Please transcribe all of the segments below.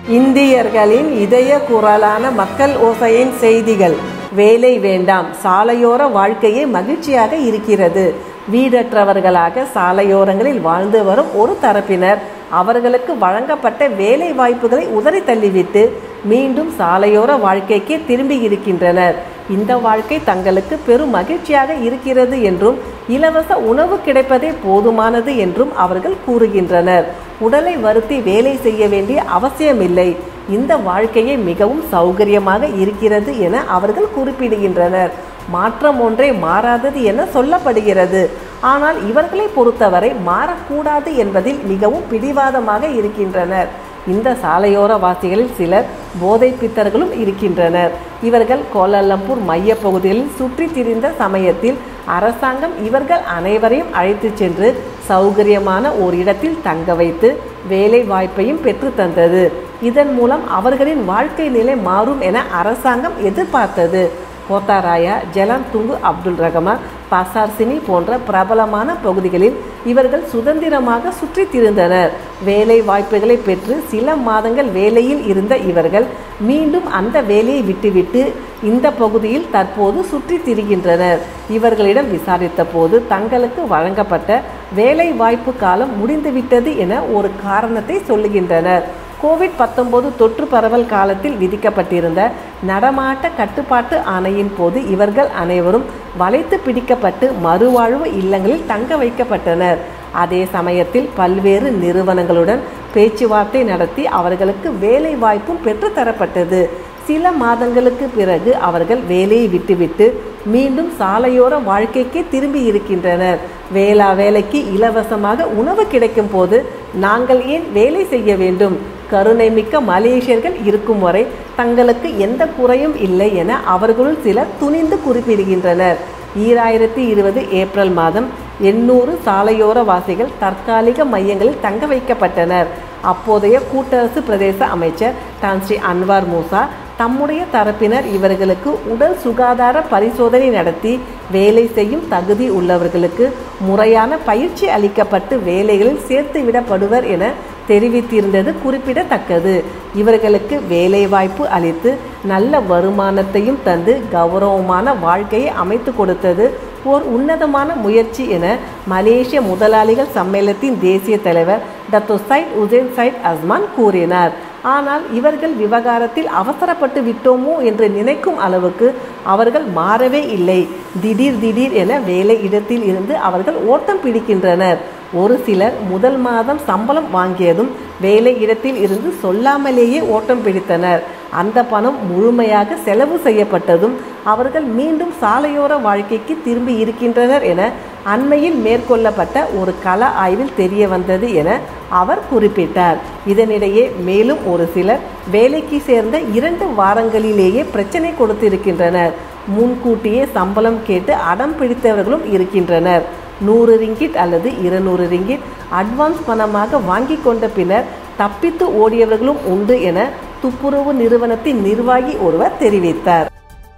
இந்தியர்களின் இதய குரலான மக்கள் ஓசையின் செய்திகள் வேலை வேண்டாம் சாலையோர வாழ்க்கையே மகிழ்ச்சியாக இருக்கிறது வீடற்றவர்களாக சாலையோரங்களில் வாழ்ந்து வரும் ஒரு தரப்பினர் அவர்களுக்கு வழங்கப்பட்ட வேலை வாய்ப்புகளை உதறி தள்ளிவிட்டு மீண்டும் சாலையோர வாழ்க்கைக்கு திரும்பி இருக்கின்றனர் இந்த வாழ்க்கை தங்களுக்கு பெரும் மகிழ்ச்சியாக இருக்கிறது என்றும் இலவச உணவு கிடைப்பதே போதுமானது என்றும் அவர்கள் கூறுகின்றனர் உடலை வருத்தி வேலை செய்ய வேண்டிய அவசியமில்லை இந்த வாழ்க்கையே மிகவும் சௌகரியமாக இருக்கிறது என அவர்கள் குறிப்பிடுகின்றனர் மாற்றம் ஒன்றே மாறாதது என சொல்லப்படுகிறது ஆனால் இவர்களை பொறுத்தவரை மாறக்கூடாது என்பதில் மிகவும் பிடிவாதமாக இருக்கின்றனர் இந்த சாலையோர வாசிகளில் சிலர் போதை பித்தர்களும் இருக்கின்றனர் இவர்கள் கோலாலம்பூர் மைய பகுதிகளில் சுற்றி திரிந்த சமயத்தில் அரசாங்கம் இவர்கள் அனைவரையும் அழைத்து சென்று சௌகரியமான ஒரு இடத்தில் தங்க வைத்து வேலை வாய்ப்பையும் பெற்று தந்தது இதன் மூலம் அவர்களின் வாழ்க்கை நிலை மாறும் என அரசாங்கம் எதிர்பார்த்தது Kotaraya Jalan Tunku Abdul Rahman Pasar Seni போன்ற பிரபலமான பகுதிகளில் இவர்கள் சுதந்திரமாக சுற்றி திரிந்தனர் வேலை வாய்ப்புகளை பெற்று சில மாதங்கள் வேலையில் இருந்த இவர்கள் மீண்டும் அந்த வேலையை விட்டுவிட்டு இந்த பகுதியில் தற்போது சுற்றி திரிகின்றனர் இவர்களிடம் விசாரித்த போது தங்களுக்கு வழங்கப்பட்ட வேலை வாய்ப்பு காலம் முடிந்துவிட்டது என ஒரு காரணத்தை சொல்லுகின்றனர் கோவிட் பத்தொன்பது தொற்று பரவல் காலத்தில் விதிக்கப்பட்டிருந்த நடமாட்ட கட்டுப்பாட்டு ஆணையின் போது இவர்கள் அனைவரும் வளைத்து பிடிக்கப்பட்டு மறுவாழ்வு இல்லங்களில் தங்க வைக்கப்பட்டனர் அதே சமயத்தில் பல்வேறு நிறுவனங்களுடன் பேச்சுவார்த்தை நடத்தி அவர்களுக்கு வேலை வாய்ப்பும் பெற்றுத்தரப்பட்டது சில மாதங்களுக்கு பிறகு அவர்கள் வேலையை விட்டுவிட்டு மீண்டும் சாலையோர வாழ்க்கைக்கு திரும்பி இருக்கின்றனர் வேளா வேலைக்கு இலவசமாக உணவு கிடைக்கும் போது நாங்கள் ஏன் வேலை செய்ய வேண்டும் கருணை மிக்க மலேசியர்கள் இருக்கும் வரை தங்களுக்கு எந்த குறையும் இல்லை என அவர்களுள் சிலர் துணிந்து குறிப்பிடுகின்றனர் ஈராயிரத்தி இருபது ஏப்ரல் மாதம் எண்ணூறு சாலையோர வாசிகள் தற்காலிக மையங்களில் தங்க வைக்கப்பட்டனர் அப்போதைய கூட்டரசு பிரதேச அமைச்சர் தான் ஸ்ரீ அன்வார் மூசா தம்முடைய தரப்பினர் இவர்களுக்கு உடல் சுகாதார பரிசோதனை நடத்தி வேலை செய்யும் தகுதி உள்ளவர்களுக்கு முறையான பயிற்சி அளிக்கப்பட்டு வேலைகளில் சேர்த்து விடப்படுவர் என தெரிவித்திருந்தது குறிப்பிடத்தக்கது இவர்களுக்கு வேலைவாய்ப்பு அளித்து நல்ல வருமானத்தையும் தந்து கௌரவமான வாழ்க்கையை அமைத்து கொடுத்தது ஓர் உன்னதமான முயற்சி என மலேசிய முதலாளிகள் சம்மேளனத்தின் தேசிய தலைவர் Dato Syed Hussein Syed Azman கூறினார் ஆனால் இவர்கள் விவகாரத்தில் அவசரப்பட்டு விட்டோமோ என்று நினைக்கும் அளவுக்கு அவர்கள் மாறவே இல்லை திடீர் திடீர் என வேலை இடத்தில் இருந்து அவர்கள் ஓட்டம் பிடிக்கின்றனர் ஒரு சிலர் முதல் மாதம் சம்பளம் வாங்கியதும் வேலை இடத்தில் இருந்து சொல்லாமலேயே ஓட்டம் பிடித்தனர் அந்த பணம் முழுமையாக செலவு செய்யப்பட்டதும் அவர்கள் மீண்டும் சாலையோர வாழ்க்கைக்கு திரும்பி இருக்கின்றனர் என அண்மையில் மேற்கொள்ளப்பட்ட ஒரு கள ஆய்வில் தெரிய வந்தது என அவர் குறிப்பிட்டார் இதனிடையே மேலும் ஒரு சிலர் வேலைக்கு சேர்ந்த இரண்டு வாரங்களிலேயே பிரச்சனை கொடுத்திருக்கின்றனர் முன்கூட்டியே சம்பளம் கேட்டு அடம் பிடித்தவர்களும் இருக்கின்றனர் நூறு ரிங்கிட் அல்லது இருநூறு ரிங்கிட் அட்வான்ஸ் பணமாக வாங்கி கொண்ட பின்னர் தப்பித்து ஓடியவர்களும் உண்டு என துப்புரவு நிறுவனத்தின் நிர்வாகி ஒருவர் தெரிவித்தார்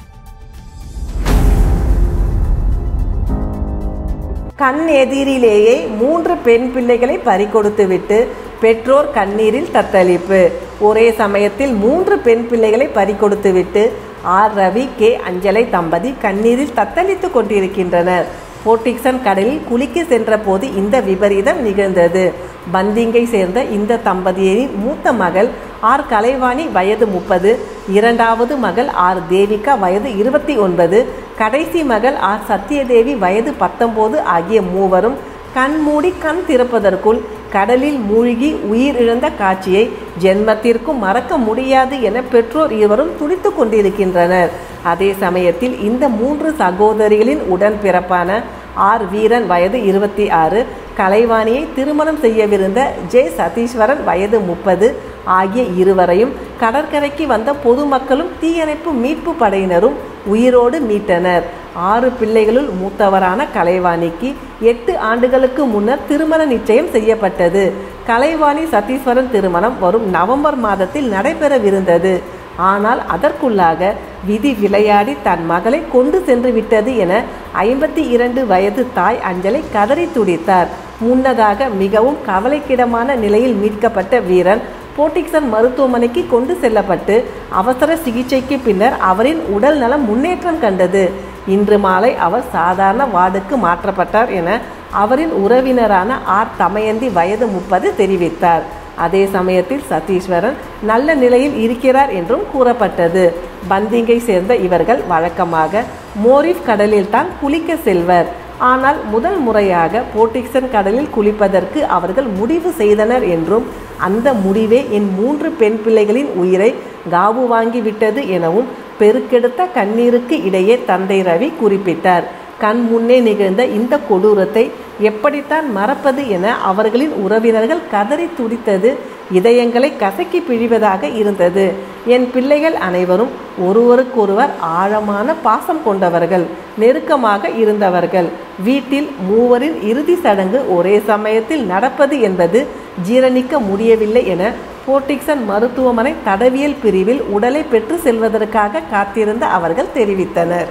கண் எதிரிலேயே மூன்று பெண் பிள்ளைகளை பறிகொடுத்துவிட்டு பெற்றோர் கண்ணீரில் தத்தளிப்பு ஒரே சமயத்தில் மூன்று பெண் பிள்ளைகளை பறிகொடுத்துவிட்டு ஆர் ரவி கே அஞ்சலை தம்பதி கண்ணீரில் தத்தளித்து கொண்டிருக்கின்றனர் போர்டிக்சன் கடலில் குளிக்க சென்ற போது இந்த விபரீதம் நிகழ்ந்தது பந்திங்கை சேர்ந்த இந்த தம்பதியரின் மூத்த மகள் ஆர் கலைவாணி வயது முப்பது இரண்டாவது மகள் ஆர் தேவிகா வயது இருபத்தி ஒன்பது கடைசி மகள் ஆர் சத்யதேவி வயது பத்தொம்போது ஆகிய மூவரும் கண் மூடி கண் திறப்பதற்குள் கடலில் மூழ்கி உயிரிழந்த காட்சியை ஜென்மத்திற்கும் மறக்க முடியாது என பெற்றோர் இருவரும் துடித்து கொண்டிருக்கின்றனர் அதே சமயத்தில் இந்த மூன்று சகோதரிகளின் உடன்பிறப்பான ஆர் வீரன் வயது இருபத்தி ஆறு கலைவாணியை திருமணம் செய்யவிருந்த ஜே சதீஸ்வரன் வயது முப்பது ஆகிய இருவரையும் கடற்கரைக்கு வந்த பொதுமக்களும் தீயணைப்பு மீட்பு படையினரும் உயிரோடு மீட்டனர் ஆறு பிள்ளைகளுள் மூத்தவரான கலைவாணிக்கு எட்டு ஆண்டுகளுக்கு முன்னர் திருமண நிச்சயம் செய்யப்பட்டது கலைவாணி சதீஸ்வரன் திருமணம் வரும் நவம்பர் மாதத்தில் நடைபெறவிருந்தது ஆனால் அதற்குள்ளாக விதி விளையாடி தன் மகளை கொண்டு சென்று விட்டது என ஐம்பத்தி இரண்டு வயது தாய் அஞ்சலை கதறி துடித்தார் முன்னதாக மிகவும் கவலைக்கிடமான நிலையில் மீட்கப்பட்ட வீரன் போர்டிக்சன் மருத்துவமனைக்கு கொண்டு செல்லப்பட்டு அவசர சிகிச்சைக்கு பின்னர் அவரின் உடல் நலம் முன்னேற்றம் கண்டது இன்று மாலை அவர் சாதாரண வார்டுக்கு மாற்றப்பட்டார் என அவரின் உறவினரான ஆர் தமயந்தி வயது முப்பது தெரிவித்தார் அதே சமயத்தில் சதீஸ்வரன் நல்ல நிலையில் இருக்கிறார் என்றும் கூறப்பட்டது பந்திங்கை சேர்ந்த இவர்கள் வழக்கமாக மோரிஃப் கடலில் தான் குளிக்க செல்வர் ஆனால் முதல் முறையாக போர்டிக்சன் கடலில் குளிப்பதற்கு அவர்கள் முடிவு செய்தனர் என்றும் அந்த முடிவே என் மூன்று பெண் பிள்ளைகளின் உயிரை காவு வாங்கிவிட்டது எனவும் பெருக்கெடுத்த கண்ணீருக்கு இடையே தந்தை ரவி குறிப்பிட்டார் கண் முன்னே நிகழ்ந்த இந்த கொடூரத்தை எப்படித்தான் மறப்பது என அவர்களின் உறவினர்கள் கதறி துடித்தது இதயங்களை கசக்கி பிழிவதாக இருந்தது என் பிள்ளைகள் அனைவரும் ஒருவருக்கொருவர் ஆழமான பாசம் கொண்டவர்கள் நெருக்கமாக இருந்தவர்கள் வீட்டில் மூவரின் இறுதி சடங்கு ஒரே சமயத்தில் நடப்பது என்பது ஜீரணிக்க முடியவில்லை என போர்டிக்சன் மருத்துவமனை தடவியல் பிரிவில் உடலை பெற்று செல்வதற்காக காத்திருந்த அவர்கள் தெரிவித்தனர்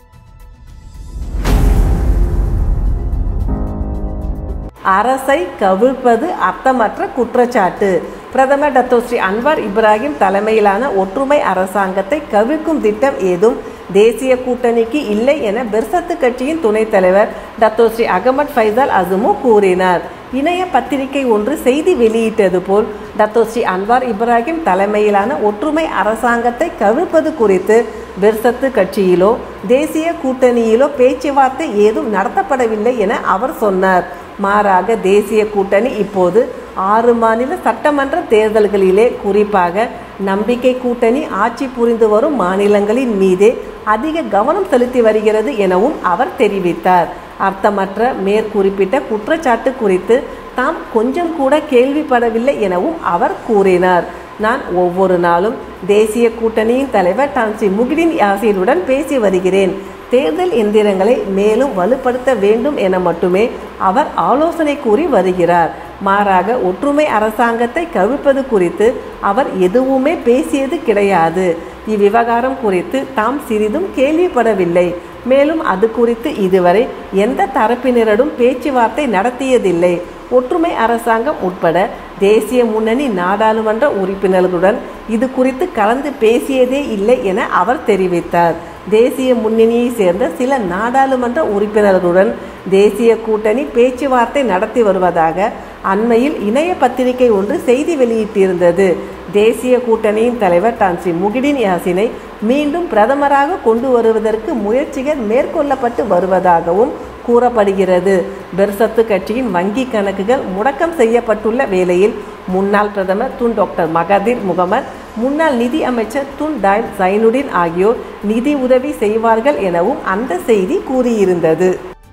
அரசை கவிழ்ப்பது அர்த்தமற்ற குற்றச்சாட்டு பிரதமர் டத்தோஸ்ரீ அன்வார் இப்ராஹிம் தலைமையிலான ஒற்றுமை அரசாங்கத்தை கவிழ்க்கும் திட்டம் ஏதும் தேசிய கூட்டணிக்கு இல்லை என பெர்சத்து கட்சியின் துணைத் தலைவர் டத்தோஸ்ரீ அகமது ஃபைசால் அசுமு கூறினார் இணைய பத்திரிகை ஒன்று செய்தி வெளியிட்டது போல் டத்தோஸ்ரீ அன்வார் இப்ராஹிம் தலைமையிலான ஒற்றுமை அரசாங்கத்தை கவிழ்ப்பது குறித்து பெர்சத்து கட்சியிலோ தேசிய கூட்டணியிலோ பேச்சுவார்த்தை ஏதும் நடத்தப்படவில்லை என அவர் சொன்னார் மாறாக தேசிய கூட்டணி இப்போது ஆறு மாநில சட்டமன்ற தேர்தல்களிலே குறிப்பாக நம்பிக்கை கூட்டணி ஆட்சி புரிந்து வரும் மாநிலங்களின் மீதே அதிக கவனம் செலுத்தி வருகிறது எனவும் அவர் தெரிவித்தார் அர்த்தமற்ற மேற்குறிப்பிட்ட குற்றச்சாட்டு குறித்து தாம் கொஞ்சம் கூட கேள்விப்படவில்லை எனவும் அவர் கூறினார் நான் ஒவ்வொரு நாளும் தேசிய கூட்டணியின் தலைவர் டான்சி முகிடின் யாசினுடன் பேசி வருகிறேன் தேர்தல் எந்திரங்களை மேலும் வலுப்படுத்த வேண்டும் என மட்டுமே அவர் ஆலோசனை கூறி வருகிறார் மாறாக ஒற்றுமை அரசாங்கத்தை கவிழ்ப்பது குறித்து அவர் எதுவுமே பேசியது கிடையாது இவ்விவகாரம் குறித்து தாம் சிறிதும் கேள்விப்படவில்லை மேலும் அது குறித்து இதுவரை எந்த தரப்பினரிடம் பேச்சுவார்த்தை நடத்தியதில்லை ஒற்றுமை அரசாங்கம் உட்பட தேசிய முன்னணி நாடாளுமன்ற உறுப்பினர்களுடன் இது குறித்து கலந்து பேசியதே இல்லை என அவர் தெரிவித்தார் தேசிய முன்னணியை சேர்ந்த சில நாடாளுமன்ற உறுப்பினர்களுடன் தேசிய கூட்டணி பேச்சுவார்த்தை நடத்தி வருவதாக அண்மையில் இணைய பத்திரிகை ஒன்று செய்தி வெளியிட்டிருந்தது தேசிய கூட்டணியின் தலைவர் டான்சி முகிடின் யாசினை மீண்டும் பிரதமராக கொண்டு வருவதற்கு முயற்சிகள் மேற்கொள்ளப்பட்டு வருவதாகவும் கூறப்படுகிறது பெர்சத்து கட்சியின் வங்கி கணக்குகள் முடக்கம் செய்யப்பட்டுள்ள வேளையில் முன்னாள் பிரதமர் துன் டாக்டர் மகதீர் முகமது முன்னாள் நிதி அமைச்சர் துன் டாய் சைனுடின் ஆகியோர் நிதி உதவி செய்வார்கள் எனவும் அந்த செய்தி கூறியிருந்தது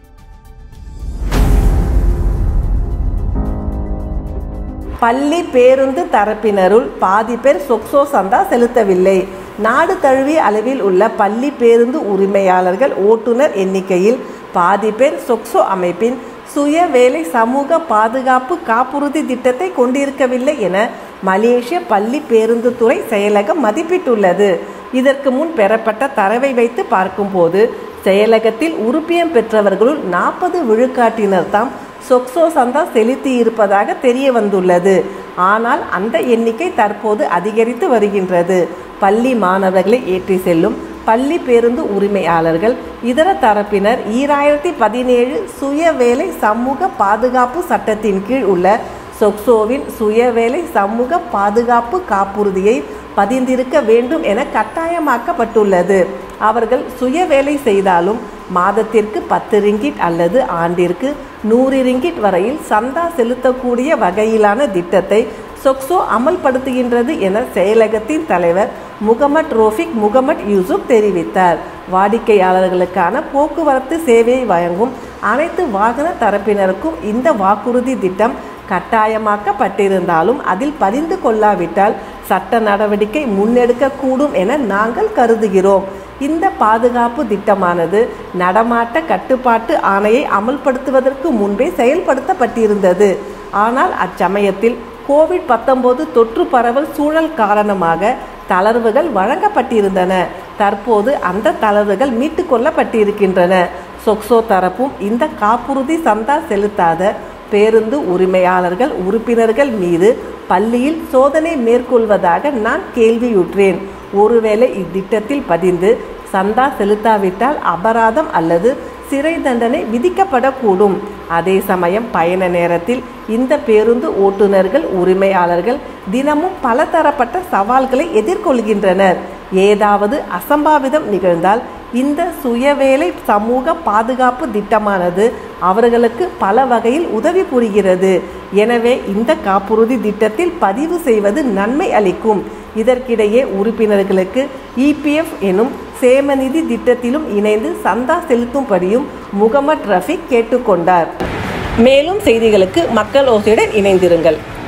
பள்ளி பேருந்து தரப்பினருள் பாதி பேர் சொக்சோ சந்தா செலுத்தவில்லை நாடு தழுவிய அளவில் உள்ள பள்ளி பேருந்து உரிமையாளர்கள் ஓட்டுநர் எண்ணிக்கையில் பாதி பேர் சொக்சோ அமைப்பின் சுய வேலை சமூக பாதுகாப்பு காப்புறுதி திட்டத்தை கொண்டிருக்கவில்லை என மலேசிய பள்ளி பேருந்து துறை செயலகம் மதிப்பிட்டுள்ளது இதற்கு முன் பெறப்பட்ட தரவை வைத்து பார்க்கும்போது செயலகத்தில் உறுப்பியம் பெற்றவர்களுள் நாற்பது விழுக்காட்டினர் தாம் சொக்சோ சந்தா செலுத்தி இருப்பதாக தெரிய வந்துள்ளது ஆனால் அந்த எண்ணிக்கை தற்போது அதிகரித்து வருகின்றது பள்ளி மாணவர்களை ஏற்றி செல்லும் பள்ளி பேருந்து உரிமையாளர்கள் இதர தரப்பினர் ஈராயிரத்தி பதினேழு சுய வேலை சமூக பாதுகாப்பு சட்டத்தின் கீழ் உள்ள சொக்சோவின் சுயவேலை சமூக பாதுகாப்பு காப்புறுதியை பதிந்திருக்க வேண்டும் என கட்டாயமாக்கப்பட்டுள்ளது அவர்கள் சுய வேலை செய்தாலும் மாதத்திற்கு பத்து ரிங்கிட் அல்லது ஆண்டிற்கு நூறு ரிங்கிட் வரையில் சந்தா செலுத்தக்கூடிய வகையிலான திட்டத்தை சொக்சோ அமல்படுத்துகின்றது என செயலகத்தின் தலைவர் முகமட் ரோஃபிக் முகமட் யூசுப் தெரிவித்தார் வாடிக்கையாளர்களுக்கான போக்குவரத்து சேவையை வழங்கும் அனைத்து வாகன தரப்பினருக்கும் இந்த வாக்குறுதி திட்டம் கட்டாயமாக்கப்பட்டிருந்தாலும் அதில் பதிந்து கொள்ளாவிட்டால் சட்ட நடவடிக்கை முன்னெடுக்கக்கூடும் என நாங்கள் கருதுகிறோம் இந்த பாதுகாப்பு திட்டமானது நடமாட்ட கட்டுப்பாட்டு ஆணையை அமல்படுத்துவதற்கு முன்பே செயல்படுத்தப்பட்டிருந்தது ஆனால் அச்சமயத்தில் கோவிட் பத்தொன்பது தொற்று பரவல் சூழல் காரணமாக தளர்வுகள் வழங்கப்பட்டிருந்தன தற்போது அந்த தளர்வுகள் மீட்டு கொள்ளப்பட்டிருக்கின்றன சொக்சோ தரப்பும் இந்த காப்புறுதி சந்தா செலுத்தாத பேருந்து உரிமையாளர்கள் உறுப்பினர்கள் மீது பள்ளியில் சோதனை மேற்கொள்வதாக நான் கேள்வியுற்றேன் ஒருவேளை இத்திட்டத்தில் பதிந்து சந்தா செலுத்தாவிட்டால் அபராதம் அல்லது சிறை தண்டனை விதிக்கப்படக்கூடும் அதே சமயம் பயண நேரத்தில் இந்த பேருந்து ஓட்டுநர்கள் உரிமையாளர்கள் தினமும் பலதரப்பட்ட சவால்களை எதிர்கொள்கின்றனர் ஏதாவது அசம்பாவிதம் நிகழ்ந்தால் இந்த சுயவேலை சமூக பாதுகாப்பு திட்டமானது அவர்களுக்கு பல வகையில் உதவி புரிகிறது எனவே இந்த காப்புறுதி திட்டத்தில் பதிவு செய்வது நன்மை அளிக்கும் இதற்கிடையே உறுப்பினர்களுக்கு இபிஎஃப் எனும் சேமநிதி திட்டத்திலும் இணைந்து சந்தா செலுத்தும்படியும் முகமது ரஃபீக் கேட்டுக்கொண்டார் மேலும் செய்திகளுக்கு மக்கள் ஓசையுடன் இணைந்திருங்கள்